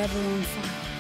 ರೋನ್ಸ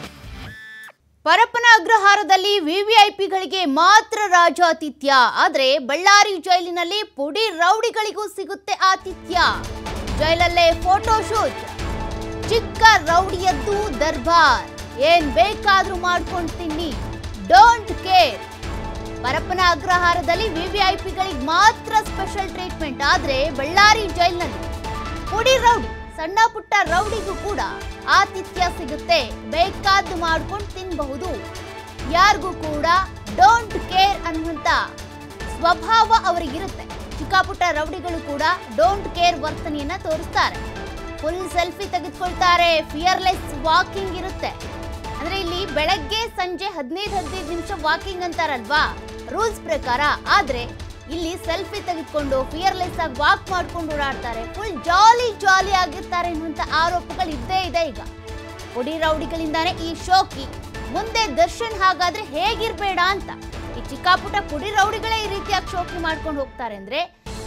ಪರಪ್ಪನ ಅಗ್ರಹಾರದಲ್ಲಿ ವಿವಿಐಪಿಗಳಿಗೆ ಮಾತ್ರ ರಾಜಾತಿಥ್ಯ ಆದರೆ ಬಳ್ಳಾರಿ ಜೈಲಿನಲ್ಲಿ ಪುಡಿ ರೌಡಿಗಳಿಗೂ ಸಿಗುತ್ತೆ ಆತಿಥ್ಯ ಜೈಲಲ್ಲೇ ಫೋಟೋ ಶೂಟ್ ಚಿಕ್ಕ ರೌಡಿಯದ್ದು ದರ್ಬಾರ್ ಏನ್ ಬೇಕಾದ್ರೂ ಮಾಡ್ಕೊಂಡು ತಿನ್ನಿ ಡೋಂಟ್ ಕೇರ್ ಪರಪ್ಪನ ಅಗ್ರಹಾರದಲ್ಲಿ ವಿವಿಐಪಿಗಳಿಗೆ ಮಾತ್ರ ಸ್ಪೆಷಲ್ ಟ್ರೀಟ್ಮೆಂಟ್ ಆದ್ರೆ ಬಳ್ಳಾರಿ ಜೈಲಿನಲ್ಲಿ ಪುಡಿ ರೌಡಿ ಸಣ್ಣ ಪುಟ್ಟ ರೌಡಿಗೂ ಕೂಡ ಆತಿಥ್ಯ ಸಿಗುತ್ತೆ ಬೇಕಾದ್ದು ಮಾಡ್ಕೊಂಡು ತಿನ್ನಬಹುದು ಯಾರಿಗೂ ಕೂಡ ಡೋಂಟ್ ಕೇರ್ ಅನ್ನುವಂತ ಸ್ವಭಾವ ಅವರಿಗಿರುತ್ತೆ ಚಿಕ್ಕ ಪುಟ್ಟ ರೌಡಿಗಳು ಕೂಡ ಡೋಂಟ್ ಕೇರ್ ವರ್ತನೆಯನ್ನ ತೋರಿಸ್ತಾರೆ ಫುಲ್ ಸೆಲ್ಫಿ ತೆಗೆದುಕೊಳ್ತಾರೆ ಫಿಯರ್ಲೆಸ್ ವಾಕಿಂಗ್ ಇರುತ್ತೆ ಅಂದ್ರೆ ಇಲ್ಲಿ ಬೆಳಗ್ಗೆ ಸಂಜೆ ಹದಿನೈದು ಹದಿನೈದು ನಿಮಿಷ ವಾಕಿಂಗ್ ಅಂತಾರಲ್ವಾ ರೂಲ್ಸ್ ಪ್ರಕಾರ ಆದ್ರೆ ಇಲ್ಲಿ ಸೆಲ್ಫಿ ತೆಗೆದುಕೊಂಡು ಫಿಯರ್ಲೆಸ್ ಆಗಿ ವಾಕ್ ಮಾಡ್ಕೊಂಡು ಓಡಾಡ್ತಾರೆ ಫುಲ್ ಜಾಲಿ ಜಾಲಿ ಆಗಿರ್ತಾರೆ ಎನ್ನುವಂತ ಆರೋಪಗಳು ಇದ್ದೇ ಇದೆ ಈಗ ಪುಡಿ ರೌಡಿಗಳಿಂದಾನೇ ಈ ಶೋಕಿ ಮುಂದೆ ದರ್ಶನ್ ಹಾಗಾದ್ರೆ ಹೇಗಿರ್ಬೇಡ ಅಂತ ಈ ಚಿಕ್ಕಾಪುಟ್ಟ ಪುಡಿ ರೌಡಿಗಳೇ ಈ ರೀತಿಯಾಗಿ ಶೋಕಿ ಮಾಡ್ಕೊಂಡು ಹೋಗ್ತಾರೆ ಅಂದ್ರೆ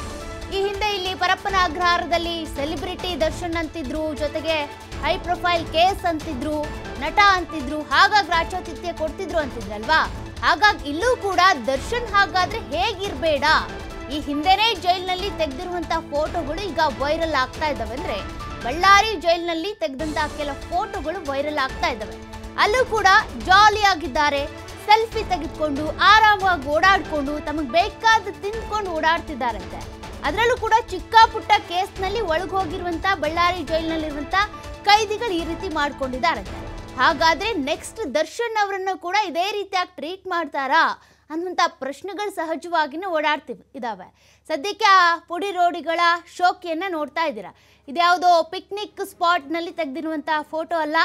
ಈ ಹಿಂದೆ ಇಲ್ಲಿ ಪರಪ್ಪನ ಅಗ್ರಹಾರದಲ್ಲಿ ಸೆಲೆಬ್ರಿಟಿ ದರ್ಶನ್ ಅಂತಿದ್ರು ಜೊತೆಗೆ ಹೈ ಪ್ರೊಫೈಲ್ ಕೇಸ್ ಅಂತಿದ್ರು ನಟ ಅಂತಿದ್ರು ಹಾಗಾಗಿ ರಾಜಾತಿಥ್ಯ ಕೊಡ್ತಿದ್ರು ಅಂತಿದ್ರಲ್ವಾ ಹಾಗಾಗಿ ಇಲ್ಲೂ ಕೂಡ ದರ್ಶನ್ ಹಾಗಾದ್ರೆ ಹೇಗಿರ್ಬೇಡ ಈ ಹಿಂದೆನೇ ಜೈಲಿನಲ್ಲಿ ತೆಗೆದಿರುವಂತ ಫೋಟೋಗಳು ಈಗ ವೈರಲ್ ಆಗ್ತಾ ಇದ್ದಾವೆ ಅಂದ್ರೆ ಬಳ್ಳಾರಿ ಜೈಲಿನಲ್ಲಿ ತೆಗೆದಂತ ಕೆಲ ಫೋಟೋಗಳು ವೈರಲ್ ಆಗ್ತಾ ಇದ್ದಾವೆ ಅಲ್ಲೂ ಕೂಡ ಜಾಲಿ ಆಗಿದ್ದಾರೆ ಸೆಲ್ಫಿ ತೆಗೆದುಕೊಂಡು ಆರಾಮಾಗಿ ಓಡಾಡ್ಕೊಂಡು ತಮಗೆ ಬೇಕಾದ ತಿಂದ್ಕೊಂಡು ಓಡಾಡ್ತಿದ್ದಾರಂತೆ ಅದರಲ್ಲೂ ಕೂಡ ಚಿಕ್ಕ ಪುಟ್ಟ ಕೇಸ್ನಲ್ಲಿ ಒಳಗೋಗಿರುವಂತ ಬಳ್ಳಾರಿ ಜೈಲಿನಲ್ಲಿರುವಂತ ಕೈದಿಗಳು ಈ ರೀತಿ ಮಾಡ್ಕೊಂಡಿದ್ದಾರಂತೆ ಹಾಗಾದ್ರೆ ನೆಕ್ಸ್ಟ್ ದರ್ಶನ್ ಅವರನ್ನು ಕೂಡ ಇದೇ ರೀತಿಯಾಗಿ ಟ್ರೀಟ್ ಮಾಡ್ತಾರಾ ಅನ್ನುವಂಥ ಪ್ರಶ್ನೆಗಳು ಸಹಜವಾಗಿನೇ ಓಡಾಡ್ತಿವ್ ಇದಾವೆ ಸದ್ಯಕ್ಕೆ ಆ ಪುಡಿ ರೋಡಿಗಳ ಶೋಕಿಯನ್ನ ನೋಡ್ತಾ ಇದ್ದೀರಾ ಇದ್ಯಾವುದೋ ಪಿಕ್ನಿಕ್ ಸ್ಪಾಟ್ನಲ್ಲಿ ತೆಗೆದಿರುವಂಥ ಫೋಟೋ ಅಲ್ಲ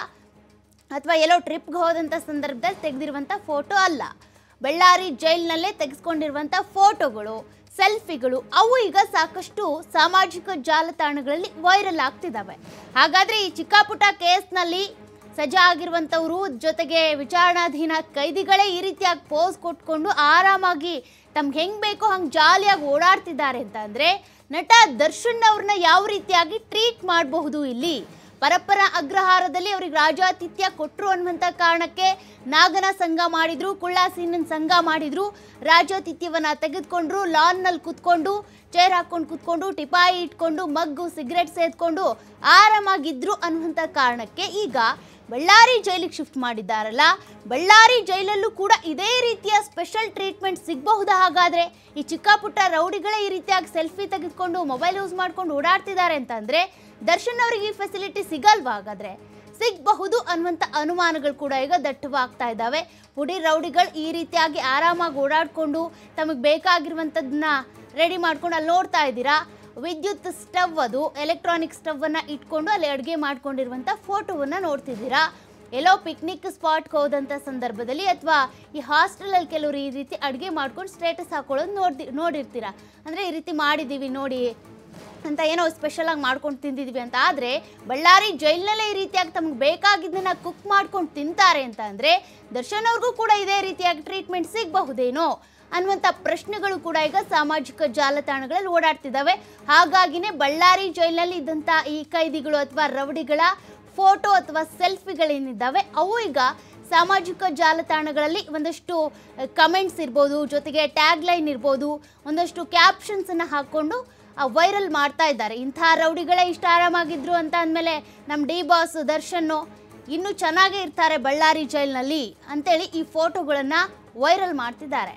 ಅಥವಾ ಎಲ್ಲೋ ಟ್ರಿಪ್ಗೆ ಹೋದಂಥ ಸಂದರ್ಭದಲ್ಲಿ ತೆಗೆದಿರುವಂಥ ಫೋಟೋ ಅಲ್ಲ ಬಳ್ಳಾರಿ ಜೈಲಿನಲ್ಲೇ ತೆಗೆಸ್ಕೊಂಡಿರುವಂಥ ಫೋಟೋಗಳು ಸೆಲ್ಫಿಗಳು ಅವು ಈಗ ಸಾಕಷ್ಟು ಸಾಮಾಜಿಕ ಜಾಲತಾಣಗಳಲ್ಲಿ ವೈರಲ್ ಆಗ್ತಿದ್ದಾವೆ ಹಾಗಾದ್ರೆ ಈ ಚಿಕ್ಕಪುಟ್ಟ ಕೇಸ್ನಲ್ಲಿ ಸಜಾ ಆಗಿರುವಂಥವ್ರು ಜೊತೆಗೆ ವಿಚಾರಣಾಧೀನ ಕೈದಿಗಳೇ ಈ ರೀತಿಯಾಗಿ ಪೋಸ್ ಕೊಟ್ಕೊಂಡು ಆರಾಮಾಗಿ ತಮ್ಗೆ ಹೆಂಗ್ ಬೇಕೋ ಹಂಗೆ ಜಾಲಿಯಾಗಿ ಓಡಾಡ್ತಿದ್ದಾರೆ ಅಂತ ಅಂದ್ರೆ ನಟ ದರ್ಶನ್ ಅವ್ರನ್ನ ಯಾವ ರೀತಿಯಾಗಿ ಟ್ರೀಟ್ ಮಾಡಬಹುದು ಇಲ್ಲಿ ಪರಪ್ಪರ ಅಗ್ರಹಾರದಲ್ಲಿ ಅವ್ರಿಗೆ ರಾಜಾತಿಥ್ಯ ಕೊಟ್ರು ಅನ್ನುವಂಥ ಕಾರಣಕ್ಕೆ ನಾಗನ ಸಂಘ ಮಾಡಿದ್ರು ಕುಳ್ಳಾಸೀನನ್ ಸಂಘ ಮಾಡಿದ್ರು ರಾಜಾತಿಥ್ಯವನ್ನ ತೆಗೆದುಕೊಂಡ್ರು ಲಾನ್ನಲ್ಲಿ ಕುತ್ಕೊಂಡು ಚೇರ್ ಹಾಕೊಂಡು ಕುತ್ಕೊಂಡು ಟಿಪಾಯಿ ಇಟ್ಕೊಂಡು ಮಗ್ಗು ಸಿಗರೆಟ್ ಸೇದ್ಕೊಂಡು ಆರಾಮಾಗಿದ್ರು ಅನ್ನುವಂಥ ಕಾರಣಕ್ಕೆ ಈಗ ಬಳ್ಳಾರಿ ಜೈಲಿಗೆ ಶಿಫ್ಟ್ ಮಾಡಿದ್ದಾರಲ್ಲ ಬಳ್ಳಾರಿ ಜೈಲಲ್ಲೂ ಕೂಡ ಇದೇ ರೀತಿಯ ಸ್ಪೆಷಲ್ ಟ್ರೀಟ್ಮೆಂಟ್ ಸಿಗಬಹುದಾ ಹಾಗಾದ್ರೆ ಈ ಚಿಕ್ಕ ಪುಟ್ಟ ರೌಡಿಗಳೇ ಈ ರೀತಿಯಾಗಿ ಸೆಲ್ಫಿ ತೆಗೆದುಕೊಂಡು ಮೊಬೈಲ್ ಯೂಸ್ ಮಾಡ್ಕೊಂಡು ಓಡಾಡ್ತಿದ್ದಾರೆ ಅಂತಂದ್ರೆ ದರ್ಶನ್ ಅವರಿಗೆ ಈ ಫೆಸಿಲಿಟಿ ಸಿಗಲ್ವಾ ಹಾಗಾದ್ರೆ ಸಿಗಬಹುದು ಅನ್ನುವಂಥ ಅನುಮಾನಗಳು ಕೂಡ ಈಗ ದಟ್ಟವಾಗ್ತಾ ಇದ್ದಾವೆ ಪುಡಿ ರೌಡಿಗಳು ಈ ರೀತಿಯಾಗಿ ಆರಾಮಾಗಿ ಓಡಾಡ್ಕೊಂಡು ತಮಗೆ ಬೇಕಾಗಿರುವಂಥದ್ದನ್ನ ರೆಡಿ ಮಾಡ್ಕೊಂಡು ಅಲ್ಲಿ ನೋಡ್ತಾ ಇದ್ದೀರಾ ವಿದ್ಯುತ್ ಸ್ಟವ್ ಅದು ಎಲೆಕ್ಟ್ರಾನಿಕ್ ಸ್ಟವ್ ಅನ್ನ ಇಟ್ಕೊಂಡು ಅಲ್ಲಿ ಅಡುಗೆ ಮಾಡ್ಕೊಂಡಿರುವಂಥ ಫೋಟೋವನ್ನ ನೋಡ್ತಿದ್ದೀರಾ ಎಲ್ಲೋ ಪಿಕ್ನಿಕ್ ಸ್ಪಾಟ್ಗೆ ಹೋದಂಥ ಸಂದರ್ಭದಲ್ಲಿ ಅಥವಾ ಈ ಹಾಸ್ಟೆಲಲ್ಲಿ ಕೆಲವರು ಈ ರೀತಿ ಅಡುಗೆ ಮಾಡ್ಕೊಂಡು ಸ್ಟೇಟಸ್ ಹಾಕೊಳ್ಳೋದು ನೋಡ್ದಿ ನೋಡಿರ್ತೀರಾ ಅಂದರೆ ಈ ರೀತಿ ಮಾಡಿದ್ದೀವಿ ನೋಡಿ ಅಂತ ಏನೋ ಸ್ಪೆಷಲ್ ಆಗಿ ಮಾಡ್ಕೊಂಡು ತಿಂದಿದ್ವಿ ಅಂತ ಆದರೆ ಬಳ್ಳಾರಿ ಜೈಲಿನಲ್ಲೇ ಈ ರೀತಿಯಾಗಿ ತಮ್ಗೆ ಬೇಕಾಗಿದ್ದನ್ನ ಕುಕ್ ಮಾಡ್ಕೊಂಡು ತಿಂತಾರೆ ಅಂತ ಅಂದರೆ ದರ್ಶನ್ ಅವ್ರಿಗೂ ಕೂಡ ಇದೇ ರೀತಿಯಾಗಿ ಟ್ರೀಟ್ಮೆಂಟ್ ಸಿಗಬಹುದೇನೋ ಅನ್ನುವಂಥ ಪ್ರಶ್ನೆಗಳು ಕೂಡ ಈಗ ಸಾಮಾಜಿಕ ಜಾಲತಾಣಗಳಲ್ಲಿ ಓಡಾಡ್ತಿದ್ದಾವೆ ಹಾಗಾಗಿನೇ ಬಳ್ಳಾರಿ ಜೈಲಿನಲ್ಲಿ ಇದ್ದಂಥ ಈ ಕೈದಿಗಳು ಅಥವಾ ರೌಡಿಗಳ ಫೋಟೋ ಅಥವಾ ಸೆಲ್ಫಿಗಳೇನಿದ್ದಾವೆ ಅವು ಈಗ ಸಾಮಾಜಿಕ ಜಾಲತಾಣಗಳಲ್ಲಿ ಒಂದಷ್ಟು ಕಮೆಂಟ್ಸ್ ಇರ್ಬೋದು ಜೊತೆಗೆ ಟ್ಯಾಗ್ ಲೈನ್ ಇರ್ಬೋದು ಒಂದಷ್ಟು ಕ್ಯಾಪ್ಷನ್ಸನ್ನು ಹಾಕ್ಕೊಂಡು ವೈರಲ್ ಮಾಡ್ತಾ ಇದ್ದಾರೆ ಇಂಥ ರೌಡಿಗಳೇ ಇಷ್ಟ ಆರಾಮಾಗಿದ್ರು ಅಂತ ಅಂದಮೇಲೆ ನಮ್ಮ ಡಿ ಬಾಸ್ ದರ್ಶನ್ನು ಇನ್ನೂ ಚೆನ್ನಾಗೇ ಇರ್ತಾರೆ ಬಳ್ಳಾರಿ ಜೈಲಿನಲ್ಲಿ ಅಂತೇಳಿ ಈ ಫೋಟೋಗಳನ್ನು ವೈರಲ್ ಮಾಡ್ತಿದ್ದಾರೆ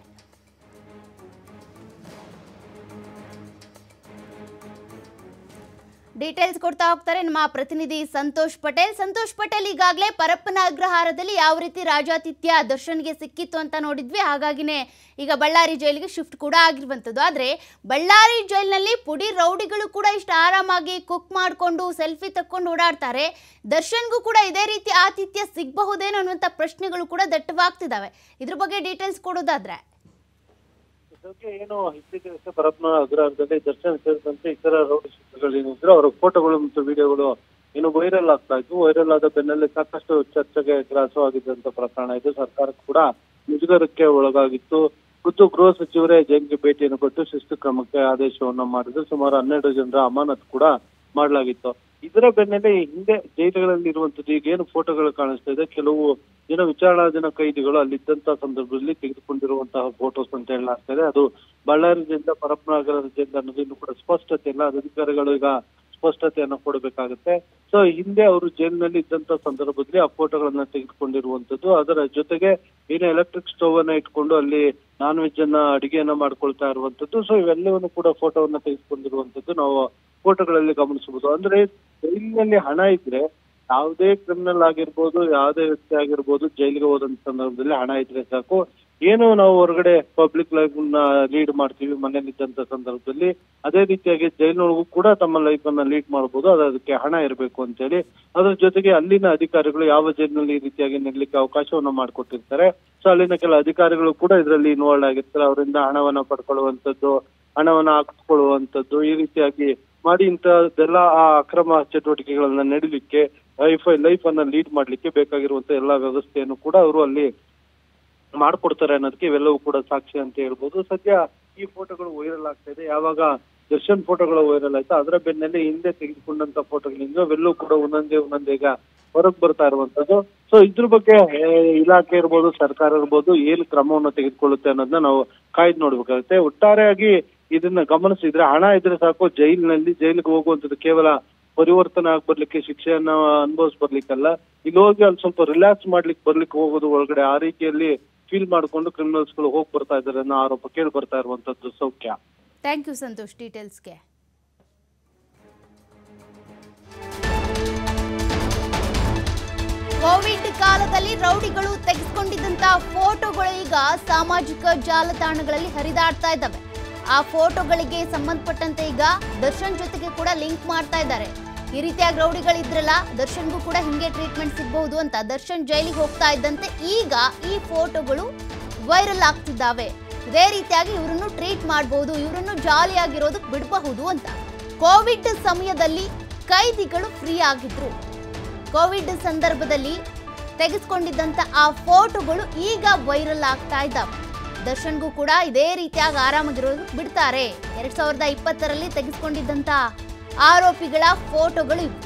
ಡೀಟೇಲ್ಸ್ ಕೊಡ್ತಾ ಹೋಗ್ತಾರೆ ನಮ್ಮ ಪ್ರತಿನಿಧಿ ಸಂತೋಷ್ ಪಟೇಲ್ ಸಂತೋಷ್ ಪಟೇಲ್ ಈಗಾಗಲೇ ಪರಪ್ಪನ ಅಗ್ರಹಾರದಲ್ಲಿ ಯಾವ ರೀತಿ ರಾಜಾತಿಥ್ಯ ದರ್ಶನ್ಗೆ ಸಿಕ್ಕಿತ್ತು ಅಂತ ನೋಡಿದ್ವಿ ಹಾಗಾಗಿನೇ ಈಗ ಬಳ್ಳಾರಿ ಜೈಲಿಗೆ ಶಿಫ್ಟ್ ಕೂಡ ಆಗಿರುವಂಥದ್ದು ಆದರೆ ಬಳ್ಳಾರಿ ಜೈಲಿನಲ್ಲಿ ಪುಡಿ ರೌಡಿಗಳು ಕೂಡ ಇಷ್ಟು ಆರಾಮಾಗಿ ಕುಕ್ ಮಾಡಿಕೊಂಡು ಸೆಲ್ಫಿ ತಕ್ಕೊಂಡು ಓಡಾಡ್ತಾರೆ ದರ್ಶನ್ಗೂ ಕೂಡ ಇದೇ ರೀತಿ ಆತಿಥ್ಯ ಸಿಗಬಹುದೇನೋ ಅನ್ನುವಂಥ ಪ್ರಶ್ನೆಗಳು ಕೂಡ ದಟ್ಟವಾಗ್ತಿದ್ದಾವೆ ಇದ್ರ ಬಗ್ಗೆ ಡೀಟೇಲ್ಸ್ ಕೊಡೋದಾದ್ರೆ ಇದಕ್ಕೆ ಏನು ಇತ್ತೀಚೆಗೆ ಪರಪ್ಪನ ಅಗ್ರಹಾರದಲ್ಲಿ ದರ್ಶನ್ ಸೇರಿದಂತೆ ಇತರ ರೌಡಿ ಏನಿದ್ರು ಅವರ ಫೋಟೋಗಳು ಮತ್ತು ವಿಡಿಯೋಗಳು ಏನು ವೈರಲ್ ಆಗ್ತಾ ಇದ್ವು ವೈರಲ್ ಆದ ಬೆನ್ನಲ್ಲೇ ಸಾಕಷ್ಟು ಚರ್ಚೆಗೆ ಗ್ರಾಸವಾಗಿದ್ದಂತ ಪ್ರಕರಣ ಇದು ಸರ್ಕಾರ ಕೂಡ ಮುಜುಗರಕ್ಕೆ ಒಳಗಾಗಿತ್ತು ಖುದ್ದು ಗೃಹ ಸಚಿವರೇ ಜೈಲಿಗೆ ಭೇಟಿಯನ್ನು ಕೊಟ್ಟು ಶಿಸ್ತು ಕ್ರಮಕ್ಕೆ ಆದೇಶವನ್ನ ಮಾಡಿದ್ರು ಸುಮಾರು ಹನ್ನೆರಡು ಜನರ ಅಮಾನತ್ ಕೂಡ ಮಾಡಲಾಗಿತ್ತು ಇದರ ಬೆನ್ನಲ್ಲೇ ಈ ಹಿಂದೆ ಜೈಲುಗಳಲ್ಲಿ ಇರುವಂತದ್ದು ಈಗ ಏನು ಫೋಟೋಗಳು ಕಾಣಿಸ್ತಾ ಇದೆ ಕೆಲವು ಜನ ವಿಚಾರಣಾಧೀನ ಕೈದಿಗಳು ಅಲ್ಲಿದ್ದಂತಹ ಸಂದರ್ಭದಲ್ಲಿ ತೆಗೆದುಕೊಂಡಿರುವಂತಹ ಫೋಟೋಸ್ ಅಂತ ಹೇಳಲಾಗ್ತದೆ ಅದು ಬಳ್ಳಾರಿ ಜಿಲ್ಲೆ ಪರಪ್ಪನಗರ ಜಿಲ್ಲೆ ಅನ್ನೋದು ಇನ್ನೂ ಕೂಡ ಸ್ಪಷ್ಟತೆ ಇಲ್ಲ ಅದು ಅಧಿಕಾರಿಗಳು ಈಗ ಸ್ಪಷ್ಟತೆಯನ್ನ ಕೊಡಬೇಕಾಗುತ್ತೆ ಸೊ ಹಿಂದೆ ಅವರು ಜೈಲಿನಲ್ಲಿ ಇದ್ದಂತ ಸಂದರ್ಭದಲ್ಲಿ ಆ ಫೋಟೋಗಳನ್ನ ತೆಗೆದುಕೊಂಡಿರುವಂತದ್ದು ಅದರ ಜೊತೆಗೆ ಏನು ಎಲೆಕ್ಟ್ರಿಕ್ ಸ್ಟವ್ ಅನ್ನ ಇಟ್ಕೊಂಡು ಅಲ್ಲಿ ನಾನ್ ವೆಜ್ ಅನ್ನ ಅಡಿಗೆಯನ್ನ ಮಾಡ್ಕೊಳ್ತಾ ಇರುವಂತದ್ದು ಸೊ ಇವೆಲ್ಲವನ್ನು ಕೂಡ ಫೋಟೋವನ್ನ ತೆಗೆದುಕೊಂಡಿರುವಂತದ್ದು ನಾವು ಫೋಟೋಗಳಲ್ಲಿ ಗಮನಿಸಬಹುದು ಅಂದ್ರೆ ಜೈಲಿನಲ್ಲಿ ಹಣ ಇದ್ರೆ ಯಾವುದೇ ಕ್ರಿಮಿನಲ್ ಆಗಿರ್ಬೋದು ಯಾವುದೇ ವ್ಯಕ್ತಿ ಆಗಿರ್ಬೋದು ಜೈಲಿಗೆ ಹೋದಂತ ಸಂದರ್ಭದಲ್ಲಿ ಹಣ ಇದ್ರೆ ಸಾಕು ಏನು ನಾವು ಹೊರಗಡೆ ಪಬ್ಲಿಕ್ ಲೈಫ್ ನ ಲೀಡ್ ಮಾಡ್ತೀವಿ ಮನೇಲಿದ್ದಂತ ಸಂದರ್ಭದಲ್ಲಿ ಅದೇ ರೀತಿಯಾಗಿ ಜೈಲಿನೊಳಗೂ ಕೂಡ ತಮ್ಮ ಲೈಫ್ ಅನ್ನ ಲೀಡ್ ಮಾಡಬಹುದು ಅದು ಅದಕ್ಕೆ ಹಣ ಇರಬೇಕು ಅಂತೇಳಿ ಅದ್ರ ಜೊತೆಗೆ ಅಲ್ಲಿನ ಅಧಿಕಾರಿಗಳು ಯಾವ ಜೈಲಿನಲ್ಲಿ ಈ ರೀತಿಯಾಗಿ ನಿಲ್ಲಕ್ಕೆ ಅವಕಾಶವನ್ನ ಮಾಡಿಕೊಟ್ಟಿರ್ತಾರೆ ಸೊ ಅಲ್ಲಿನ ಕೆಲ ಅಧಿಕಾರಿಗಳು ಕೂಡ ಇದರಲ್ಲಿ ಇನ್ವಾಲ್ವ್ ಆಗಿರ್ತಾರೆ ಅವರಿಂದ ಹಣವನ್ನ ಪಡ್ಕೊಳ್ಳುವಂತದ್ದು ಹಣವನ್ನ ಹಾಕಿಸ್ಕೊಳ್ಳುವಂತದ್ದು ಈ ರೀತಿಯಾಗಿ ಮಾಡಿ ಇಂಥದ್ದೆಲ್ಲ ಆ ಅಕ್ರಮ ಚಟುವಟಿಕೆಗಳನ್ನ ನಡೀಲಿಕ್ಕೆ ಲೈಫ್ ಲೈಫ್ ಅನ್ನ ಲೀಡ್ ಮಾಡ್ಲಿಕ್ಕೆ ಬೇಕಾಗಿರುವಂತ ಎಲ್ಲಾ ವ್ಯವಸ್ಥೆಯನ್ನು ಕೂಡ ಅವರು ಅಲ್ಲಿ ಮಾಡ್ಕೊಡ್ತಾರೆ ಅನ್ನೋದಕ್ಕೆ ಇವೆಲ್ಲವೂ ಕೂಡ ಸಾಕ್ಷಿ ಅಂತ ಹೇಳ್ಬೋದು ಸದ್ಯ ಈ ಫೋಟೋಗಳು ವೈರಲ್ ಆಗ್ತಾ ಇದೆ ಯಾವಾಗ ದರ್ಶನ್ ಫೋಟೋಗಳು ವೈರಲ್ ಆಯ್ತು ಅದರ ಬೆನ್ನಲ್ಲೇ ಹಿಂದೆ ತೆಗೆದುಕೊಂಡಂತ ಫೋಟೋಗಳಿಂದ ಅವೆಲ್ಲವೂ ಕೂಡ ಒಂದೊಂದೇ ಒಂದೊಂದೇ ಈಗ ಹೊರಗ್ ಬರ್ತಾ ಇರುವಂತದ್ದು ಸೊ ಇದ್ರ ಬಗ್ಗೆ ಏ, ಇಲಾಖೆ ಇರ್ಬೋದು ಸರ್ಕಾರ ಇರ್ಬೋದು ಏನು ಕ್ರಮವನ್ನು ತೆಗೆದುಕೊಳ್ಳುತ್ತೆ ಅನ್ನೋದನ್ನ ನಾವು ಕಾಯ್ದು ನೋಡ್ಬೇಕಾಗುತ್ತೆ ಒಟ್ಟಾರೆಯಾಗಿ ಇದನ್ನ ಗಮನಿಸಿದ್ರೆ ಹಣ ಇದ್ರೆ ಸಾಕು ಜೈಲಿನಲ್ಲಿ ಜೈಲಿಗೆ ಹೋಗುವಂತದ್ದು ಕೇವಲ ಪರಿವರ್ತನೆ ಆಗಿ ಬರ್ಲಿಕ್ಕೆ ಶಿಕ್ಷೆಯನ್ನ ಅನುಭವಿಸ್ ಬರ್ಲಿಕ್ಕಲ್ಲ ಇಲ್ಲಿ ಹೋಗಿ ಅಲ್ಲಿ ಸ್ವಲ್ಪ ರಿಲ್ಯಾಕ್ಸ್ ಮಾಡ್ಲಿಕ್ಕೆ ಬರ್ಲಿಕ್ಕೆ ಹೋಗೋದು ಒಳಗಡೆ ಆ ರೀತಿಯಲ್ಲಿ ಫೀಲ್ ಮಾಡ್ಕೊಂಡು ಕ್ರಿಮಿನಲ್ಸ್ ಗಳು ಹೋಗಿ ಬರ್ತಾ ಇದ್ದಾರೆ ಅನ್ನೋ ಆರೋಪ ಕೇಳಿ ಬರ್ತಾ ಇರುವಂತದ್ದು ಸೌಖ್ಯ ಥ್ಯಾಂಕ್ ಯು ಸಂತೋಷ್ ಡೀಟೇಲ್ಸ್ಗೆ ಕೋವಿಡ್ ಕಾಲದಲ್ಲಿ ರೌಡಿಗಳು ತೆಗೆದುಕೊಂಡಿದ್ದಂತ ಫೋಟೋಗಳು ಈಗ ಸಾಮಾಜಿಕ ಜಾಲತಾಣಗಳಲ್ಲಿ ಹರಿದಾಡ್ತಾ ಇದ್ದಾವೆ ಆ ಫೋಟೋಗಳಿಗೆ ಸಂಬಂಧಪಟ್ಟಂತೆ ಈಗ ದರ್ಶನ್ ಜೊತೆಗೆ ಕೂಡ ಲಿಂಕ್ ಮಾಡ್ತಾ ಇದ್ದಾರೆ ಈ ರೀತಿಯಾಗಿ ರೌಡಿಗಳಿದ್ರಲ್ಲ ದರ್ಶನ್ಗೂ ಕೂಡ ಹಿಂಗೆ ಟ್ರೀಟ್ಮೆಂಟ್ ಸಿಗಬಹುದು ಅಂತ ದರ್ಶನ್ ಜೈಲಿಗೆ ಹೋಗ್ತಾ ಇದ್ದಂತೆ ಈಗ ಈ ಫೋಟೋಗಳು ವೈರಲ್ ಆಗ್ತಿದ್ದಾವೆ ಇದೇ ರೀತಿಯಾಗಿ ಇವರನ್ನು ಟ್ರೀಟ್ ಮಾಡಬಹುದು ಇವರನ್ನು ಜಾಲಿಯಾಗಿರೋದಕ್ಕೆ ಬಿಡಬಹುದು ಅಂತ ಕೋವಿಡ್ ಸಮಯದಲ್ಲಿ ಕೈದಿಗಳು ಫ್ರೀ ಆಗಿದ್ರು ಕೋವಿಡ್ ಸಂದರ್ಭದಲ್ಲಿ ತೆಗೆದುಕೊಂಡಿದ್ದಂತ ಆ ಫೋಟೋಗಳು ಈಗ ವೈರಲ್ ಆಗ್ತಾ ಇದ್ದಾವೆ ದರ್ಶನ್ಗೂ ಕೂಡ ಇದೇ ರೀತಿಯಾಗಿ ಆರಾಮಾಗಿರೋದಕ್ಕೆ ಬಿಡ್ತಾರೆ ಎರಡ್ ಸಾವಿರದ ಇಪ್ಪತ್ತರಲ್ಲಿ ತೆಗೆದುಕೊಂಡಿದ್ದಂತ ಆರೋಪಿಗಳ ಫೋಟೋಗಳು ಇವು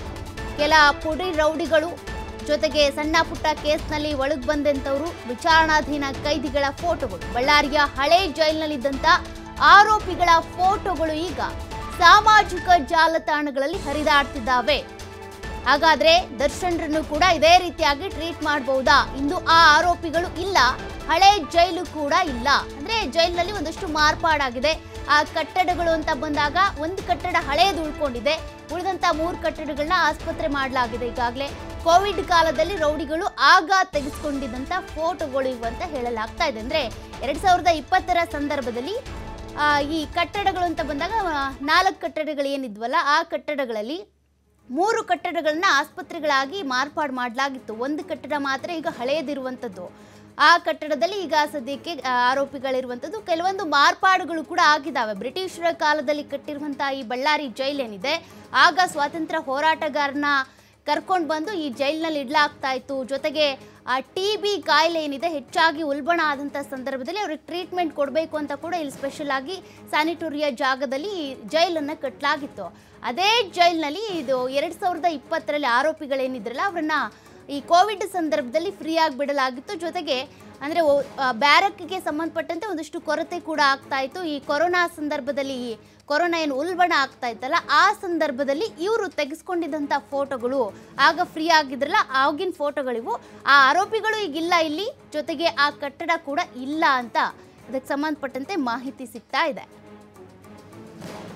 ಕೆಲ ಪುಡಿ ರೌಡಿಗಳು ಜೊತೆಗೆ ಸಣ್ಣ ಪುಟ್ಟ ಕೇಸ್ನಲ್ಲಿ ಒಳಗ್ ಬಂದಂತವರು ವಿಚಾರಣಾಧೀನ ಕೈದಿಗಳ ಫೋಟೋಗಳು ಬಳ್ಳಾರಿಯ ಹಳೆ ಜೈಲಿನಲ್ಲಿದ್ದಂತ ಆರೋಪಿಗಳ ಫೋಟೋಗಳು ಈಗ ಸಾಮಾಜಿಕ ಜಾಲತಾಣಗಳಲ್ಲಿ ಹರಿದಾಡ್ತಿದ್ದಾವೆ ಹಾಗಾದ್ರೆ ದರ್ಶನ್ರನ್ನು ಕೂಡ ಇದೇ ರೀತಿಯಾಗಿ ಟ್ರೀಟ್ ಮಾಡಬಹುದಾ ಇಂದು ಆ ಆರೋಪಿಗಳು ಇಲ್ಲ ಹಳೆ ಜೈಲು ಕೂಡ ಇಲ್ಲ ಅಂದ್ರೆ ಜೈಲಿನಲ್ಲಿ ಒಂದಷ್ಟು ಮಾರ್ಪಾಡಾಗಿದೆ ಆ ಕಟ್ಟಡಗಳು ಅಂತ ಬಂದಾಗ ಒಂದು ಕಟ್ಟಡ ಹಳೆಯದು ಉಳ್ಕೊಂಡಿದೆ ಉಳಿದಂತ ಮೂರು ಕಟ್ಟಡಗಳನ್ನ ಆಸ್ಪತ್ರೆ ಮಾಡಲಾಗಿದೆ ಈಗಾಗಲೇ ಕೋವಿಡ್ ಕಾಲದಲ್ಲಿ ರೌಡಿಗಳು ಆಗ ತೆಗೆದುಕೊಂಡಿದ್ದಂತ ಫೋಟೋಗಳು ಇವು ಅಂತ ಹೇಳಲಾಗ್ತಾ ಇದೆ ಅಂದ್ರೆ ಎರಡ್ ಸಾವಿರದ ಇಪ್ಪತ್ತರ ಸಂದರ್ಭದಲ್ಲಿ ಆ, ಈ ಕಟ್ಟಡಗಳು ಅಂತ ಬಂದಾಗ ಆ, ನಾಲ್ಕು ಕಟ್ಟಡಗಳು ಏನಿದ್ವಲ್ಲ ಆ ಕಟ್ಟಡಗಳಲ್ಲಿ ಮೂರು ಕಟ್ಟಡಗಳನ್ನ ಆಸ್ಪತ್ರೆಗಳಾಗಿ ಮಾರ್ಪಾಡು ಮಾಡಲಾಗಿತ್ತು ಒಂದು ಕಟ್ಟಡ ಮಾತ್ರ ಈಗ ಹಳೆಯದಿರುವಂಥದ್ದು ಆ ಕಟ್ಟಡದಲ್ಲಿ ಈಗ ಸದ್ಯಕ್ಕೆ ಆ, ಆರೋಪಿಗಳಿರುವಂಥದ್ದು ಕೆಲವೊಂದು ಮಾರ್ಪಾಡುಗಳು ಕೂಡ ಆಗಿದ್ದಾವೆ ಬ್ರಿಟಿಷರ ಕಾಲದಲ್ಲಿ ಕಟ್ಟಿರುವಂಥ ಈ ಬಳ್ಳಾರಿ ಜೈಲ್ ಏನಿದೆ ಆಗ ಸ್ವಾತಂತ್ರ್ಯ ಹೋರಾಟಗಾರನ ಕರ್ಕೊಂಡು ಬಂದು ಈ ಜೈಲಿನಲ್ಲಿ ಇಡ್ಲಾಗ್ತಾ ಇತ್ತು ಜೊತೆಗೆ ಆ ಟಿ ಬಿ ಕಾಯಿಲೆ ಏನಿದೆ ಹೆಚ್ಚಾಗಿ ಉಲ್ಬಣ ಆದಂಥ ಸಂದರ್ಭದಲ್ಲಿ ಅವ್ರಿಗೆ ಟ್ರೀಟ್ಮೆಂಟ್ ಕೊಡಬೇಕು ಅಂತ ಕೂಡ ಇಲ್ಲಿ ಸ್ಪೆಷಲ್ ಆಗಿ ಸ್ಯಾನಿಟೋರಿಯ ಜಾಗದಲ್ಲಿ ಈ ಜೈಲನ್ನು ಕಟ್ಟಲಾಗಿತ್ತು ಅದೇ ಜೈಲಿನಲ್ಲಿ ಇದು ಎರಡು ಸಾವಿರದ ಇಪ್ಪತ್ತರಲ್ಲಿ ಆರೋಪಿಗಳೇನಿದ್ರಲ್ಲ ಅವರನ್ನ ಈ ಕೋವಿಡ್ ಸಂದರ್ಭದಲ್ಲಿ ಫ್ರೀಯಾಗಿ ಬಿಡಲಾಗಿತ್ತು ಜೊತೆಗೆ ಅಂದರೆ ಬ್ಯಾರಕ್ಗೆ ಸಂಬಂಧಪಟ್ಟಂತೆ ಒಂದಷ್ಟು ಕೊರತೆ ಕೂಡ ಆಗ್ತಾ ಇತ್ತು ಈ ಕೊರೋನಾ ಸಂದರ್ಭದಲ್ಲಿ ಈ ಕೊರೋನಾ ಏನು ಉಲ್ಬಣ ಆಗ್ತಾ ಇತ್ತಲ್ಲ ಆ ಸಂದರ್ಭದಲ್ಲಿ ಇವರು ತೆಗೆಸ್ಕೊಂಡಿದ್ದಂಥ ಫೋಟೋಗಳು ಆಗ ಫ್ರೀ ಆಗಿದ್ರಲ್ಲ ಆಗಿನ ಫೋಟೋಗಳಿವು ಆ ಆರೋಪಿಗಳು ಈಗಿಲ್ಲ ಇಲ್ಲಿ ಜೊತೆಗೆ ಆ ಕಟ್ಟಡ ಕೂಡ ಇಲ್ಲ ಅಂತ ಅದಕ್ಕೆ ಸಂಬಂಧಪಟ್ಟಂತೆ ಮಾಹಿತಿ ಸಿಗ್ತಾ ಇದೆ